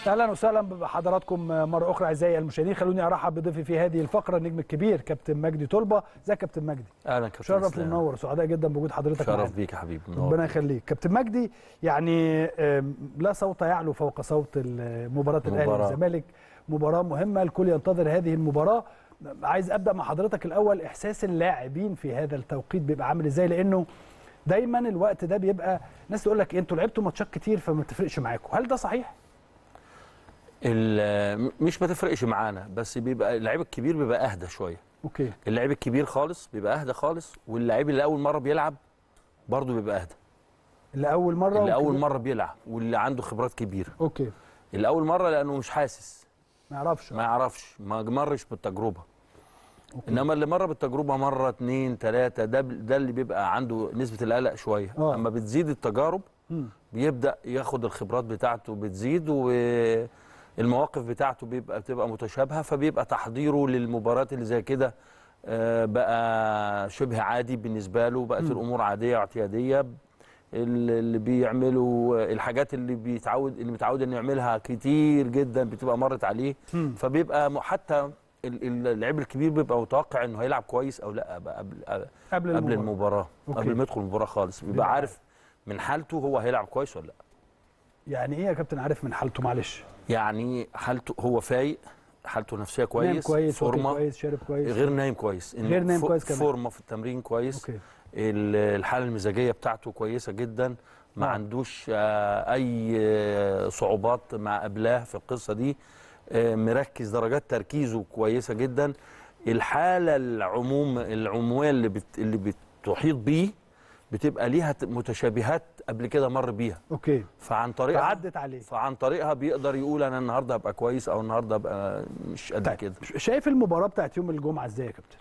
اهلا وسهلا بحضراتكم مره اخرى اعزائي المشاهدين خلوني ارحب بضيفي في هذه الفقره النجم الكبير كابتن مجدي طلبه ازيك يا كابتن مجدي اهلا كابتن شرف إسلام. ومنور سعداء جدا بوجود حضرتك معانا شرف بيك يا حبيبي منور. ربنا يخليك كابتن مجدي يعني آم، لا صوت يعلو فوق صوت ال- مباراه الاهلي مباراة. والزمالك مباراه مهمه الكل ينتظر هذه المباراه عايز ابدا مع حضرتك الاول احساس اللاعبين في هذا التوقيت بيبقى عامل ازاي لانه دايما الوقت ده بيبقى ناس تقول لك إيه، انتوا لعبتوا ماتشات كتير فما تفرقش معاكم هل ده صحيح ال- مش ما تفرقش معانا بس بيبقى اللعيب الكبير بيبقى اهدى شويه اوكي اللعيب الكبير خالص بيبقى اهدى خالص واللعيب اللي اول مره بيلعب برضه بيبقى اهدى اللي اول مره اللي اول وكده- مره بيلعب واللي عنده خبرات كبيره اوكي اللي اول مره لانه مش حاسس ما يعرفش ما يعرفش ما مرش بالتجربه أوكي. انما اللي مر بالتجربه مره اتنين تلاته ده ده اللي بيبقى عنده نسبه القلق شويه آه. اما بتزيد التجارب مم. بيبدا ياخد الخبرات بتاعته بتزيد والمواقف بتاعته بيبقى بتبقى متشابهه فبيبقى تحضيره للمباريات اللي زي كده آه، بقى شبه عادي بالنسبه له بقت الامور عاديه واعتياديه ال- اللي بيعملوا الحاجات اللي بيتعود اللي متعود انه يعملها كتير جدا بتبقى مرت عليه مم. فبيبقى م- حتى ال- ال- اللعيب الكبير بيبقى متوقع انه هيلعب كويس او لا بقى قبل قبل قبل المباراة. المباراه أوكي. قبل ما يدخل المباراه خالص بيبقى بيبقى عارف من حالته هو هيلعب كويس ولا لا يعني ايه يا كابتن عارف من حالته معلش يعني حالته هو فايق حالته نفسيه نايم كويس كويس واكل فورمه كويس شارب كويس غير نايم كويس إنه غير نايم فو- كويس كمان. فورمه في التمرين كويس اوكي ال- الحاله المزاجيه بتاعته كويسه جدا ما آه. عندوش آه، اي آه، صعوبات مع قبلاه في القصه دي آه، مركز درجات تركيزه كويسه جدا الحاله العموم العموميه اللي بت اللي بتحيط بيه بتبقى ليها ت- متشابهات قبل كده مر بيها اوكي فعن طريقها فعدت عليه فعن طريقها بيقدر يقول انا النهارده ابقى كويس او النهارده ابقى مش قد طيب كده شايف المباراه بتاعت يوم الجمعه ازاي يا كابتن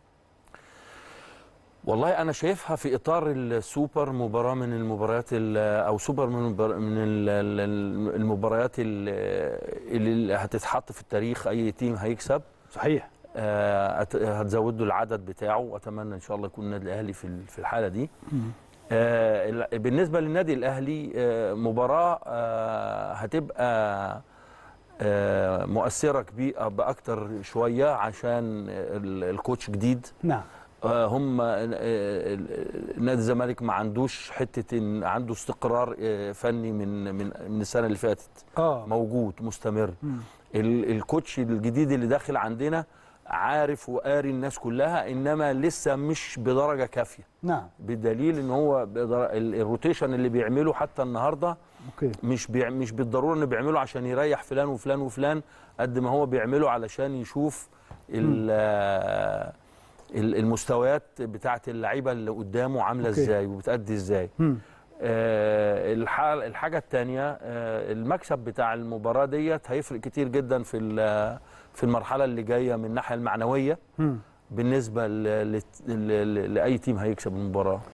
والله انا شايفها في اطار السوبر مباراه من المباريات ال- او سوبر من المبار- من ال- ال- المباريات ال- اللي هتتحط في التاريخ اي تيم هيكسب صحيح آه، هت- هتزود له العدد بتاعه واتمنى ان شاء الله يكون النادي الاهلي في ال- في الحاله دي آه، ال- بالنسبه للنادي الاهلي آه، مباراه آه، هتبقى آه، مؤثره كبيره باكتر شويه عشان ال- الكوتش جديد نعم آه، هم آه، آه، نادي الزمالك ما عندوش حته ان عنده استقرار آه، فني من من من السنه اللي فاتت اه موجود مستمر مم. ال- الكوتش الجديد اللي داخل عندنا عارف وقاري الناس كلها انما لسه مش بدرجه كافيه نعم بدليل ان هو بدر- ال- الروتيشن اللي بيعمله حتى النهارده اوكي مش بيع مش بالضروره انه بيعمله عشان يريح فلان وفلان وفلان قد ما هو بيعمله علشان يشوف ال- آه، ال- المستويات بتاعه اللعيبه اللي قدامه عامله أوكي. ازاي وبتأدي ازاي مم. آه، الح- الحاجه الثانيه المكسب بتاع المباراه ديت هيفرق كتير جدا في ال- في المرحله اللي جايه من الناحيه المعنويه مم. بالنسبه ل- ل- ل- لاي تيم هيكسب المباراه